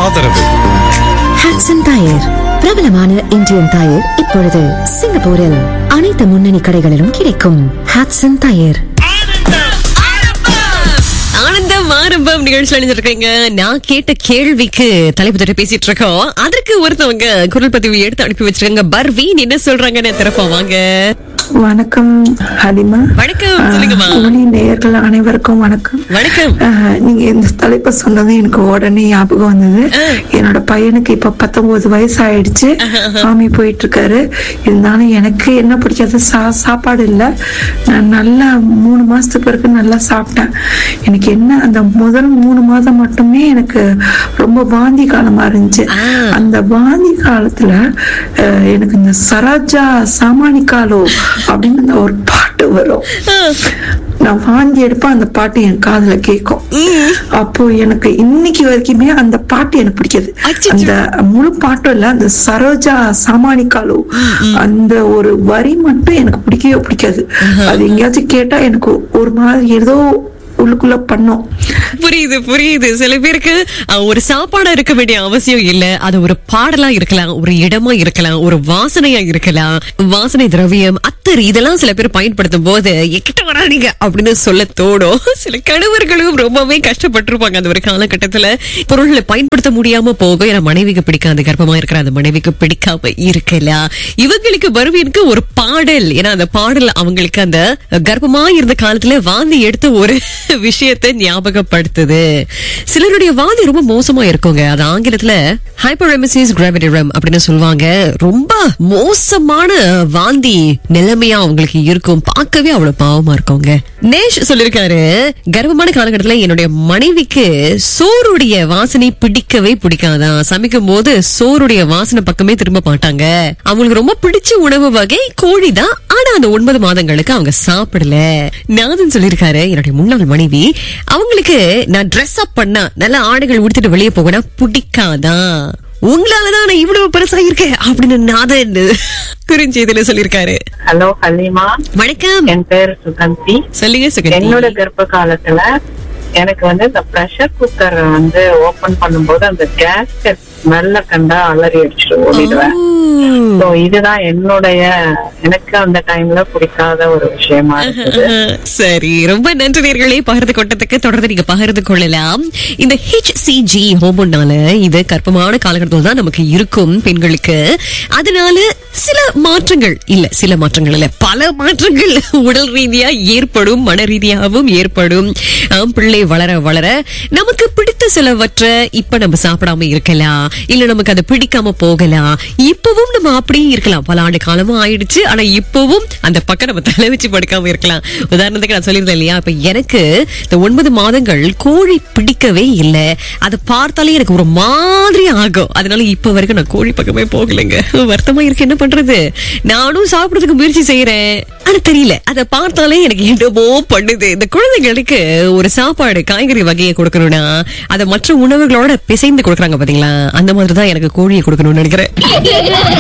ஆதரவு Hodson tyre பிரபலமான Indian tyre இப்பொழுது சிங்கப்பூரில் அனைத்து முன்னணி கடைகளிலும் கிடைக்கும் ஹாட்சன் டயர் ஆனந்தம் ஆரம்பம் நிகழ்ச்சி அணிஞ்சிருக்கீங்க நான் கேட்ட கேள்விக்கு தலைப்பு தட்டு பேசிட்டு இருக்கோம் அதற்கு ஒருத்தவங்க குரல் பதிவு எடுத்து அனுப்பி வச்சிருக்காங்க பர்வீன் என்ன சொல்றாங்கன்னு திறப்போம் வாங்க வணக்கம் ஹலிமா வணக்கம், சொல்லுங்கம்மா. ஆஹ், ஒளி நேயர்கள் அனைவருக்கும் வணக்கம் வணக்கம் ஆஹ், நீங்க இந்த தலைப்பை சொன்னது எனக்கு உடனே ஞாபகம் வந்தது என்னோட பையனுக்கு இப்ப பத்தொன்பது வயசு ஆயிடுச்சு ஆமி போயிட்டு இருக்காரு இருந்தாலும் எனக்கு என்ன பிடிச்சது சா சாப்பாடு இல்ல நான் நல்லா மூணு மாசத்துக்கு பிறகு நல்லா சாப்பிட்டேன் எனக்கு என்ன அந்த முதல் மூணு மாதம் மட்டுமே எனக்கு ரொம்ப வாந்தி காலமா இருந்துச்சு அந்த வாந்தி காலத்துல அஹ், எனக்கு இந்த சரோஜா சாமானிக்காலோ அப்படின்னு அந்த ஒரு பாட்டு வரும் நான் வாந்தி எடுப்பேன் அந்த பாட்டு என் காதுல கேட்கும் அப்போ எனக்கு இன்னைக்கு வரைக்குமே அந்த பாட்டு எனக்கு பிடிக்காது அச்சச்சோ. அந்த முழு பாட்டும் இல்ல அந்த சரோஜா சாமானிக்காலோ அந்த ஒரு வரி மட்டும் எனக்கு பிடிக்கவே பிடிக்காது அது எங்கேயாச்சும் கேட்டா எனக்கு ஒரு மாதிரி ஏதோ உள்ளுக்குள்ள பண்ணும் புரியுது புரியுது சில பேருக்கு அஹ், ஒரு சாப்பாடா இருக்க வேண்டிய அவசியம் இல்ல அது ஒரு பாடலா இருக்கலாம் ஒரு இடமா இருக்கலாம் ஒரு வாசனையா இருக்கலாம் வாசனை திரவியம் அத்தர் இதெல்லாம் சில பேர் பயன்படுத்தும் போது எக்கிட்ட வராதீங்க அப்படின்னு சொல்ல தோணும் சில கணவர்களும் ரொம்பவே கஷ்டப்பட்டிருப்பாங்க அந்த ஒரு காலகட்டத்துல பொருள்களை பயன்படுத்த முடியாம போகும் ஏன்னா மனைவிக்கு பிடிக்காது கர்ப்பமா இருக்கிற அந்த மனைவிக்கு பிடிக்காம இருக்கலாம் இவங்களுக்கு பருவினுக்கு ஒரு பாடல் ஏன்னா அந்த பாடல் அவங்களுக்கு அந்த கர்ப்பமா இருந்த காலத்துல வாந்தி எடுத்த ஒரு விஷயத்தை ஞாபகப்படுத்துது சிலருடைய வாந்தி ரொம்ப மோசமா இருக்குங்க அது ஆங்கிலத்துல ஹைப்பர்எமசிஸ் கிராவிடிரம் அப்படின்னு சொல்லுவாங்க ரொம்ப மோசமான வாந்தி நிலைமையா அவங்களுக்கு இருக்கும் பார்க்கவே அவ்வளவு பாவமா இருக்குங்க நேஷ் சொல்லிருக்காரு கர்ப்பமான காலகட்டத்துல என்னுடைய மனைவிக்கு சோறுடைய வாசனை பிடிக்கவே பிடிக்காதான் சமைக்கும் போது சோறுடைய வாசனை பக்கமே திரும்ப மாட்டாங்க அவங்களுக்கு ரொம்ப பிடிச்ச உணவு வகை கோழி தான் ஆனா அந்த ஒன்பது மாதங்களுக்கு அவங்க சாப்பிடல நாதன் சொல்லிருக்காரு என்னுடைய முன்னாள் மனைவி அவங்களுக்கு நான் ட்ரெஸ் அப் பண்ணா நல்ல ஆடைகள் உடுத்திட்டு வெளியே போகனா பிடிக்காதான் உங்களாலதான் நான் இவ்வளவு பெருசா இருக்கேன் அப்படின்னு நாதன் குறிஞ்செய்தியில சொல்லிருக்காரு ஹலோ ஹலீமா வணக்கம் என் பேர் சுகந்தி சொல்லுங்க என்னோட சுகந்தி கர்ப்ப காலத்துல எனக்கு வந்து இந்த ப்ரெஷர் குக்கர் வந்து ஓபன் பண்ணும்போது அந்த கேஸ்கெட் ஸ்மெல்ல கண்டா அலறி அடிச்சுட்டு ஓடிடுவேன் சோ இதுதான் என்னுடைய எனக்கு அந்த டைம்ல பிடிக்காத ஒரு விஷயமா இருந்தது சரி ரொம்ப நன்றி நேர்களே பகிர்ந்து கொண்டதுக்கு தொடர்ந்து நீங்க பகிர்ந்து கொள்ளலாம் இந்த ஹெச்சிஜி ஹோமோனால இது கர்ப்பமான காலகட்டத்தில் தான் நமக்கு இருக்கும் பெண்களுக்கு அதனால சில மாற்றங்கள் இல்ல சில மாற்றங்கள் இல்ல பல மாற்றங்கள் உடல் ரீதியா ஏற்படும் மன ரீதியாகவும் ஏற்படும் ஆம், பிள்ளை வளர வளர நமக்கு பிடித்த சிலவற்றை இப்ப நம்ம சாப்பிடாம இருக்கலாம் இல்ல நமக்கு அது பிடிக்காம போகலாம் இப்பவும் நம்ம அப்படியே இருக்கலாம் பல ஆண்டு காலமும் ஆயிடுச்சு ஆனா இப்பவும் அந்த பக்கம் நம்ம தலை வச்சு படுக்காம இருக்கலாம் உதாரணத்துக்கு நான் சொல்லியிருந்தேன் இல்லையா இப்ப எனக்கு இந்த ஒன்பது மாதங்கள் கோழி பிடிக்கவே இல்லை அதை பார்த்தாலே எனக்கு ஒரு மாதிரி ஆகும் அதனால இப்ப வரைக்கும் நான் கோழி பக்கமே போகலைங்க வருத்தமா இருக்கு என்ன பண்றது நானும் சாப்பிடுறதுக்கு முயற்சி செய்யறேன் ஆனா தெரியல அதை பார்த்தாலே எனக்கு என்னமோ பண்ணுது இந்த குழந்தைங்களுக்கு ஒரு சாப்பாடு காய்கறி வகையை கொடுக்கணும்னா அதை மற்ற உணவுகளோட பிசைந்து கொடுக்குறாங்க பாத்தீங்களா அந்த மாதிரி தான் எனக்கு கோழியை கொடுக்கணும்னு நினைக்கிறேன்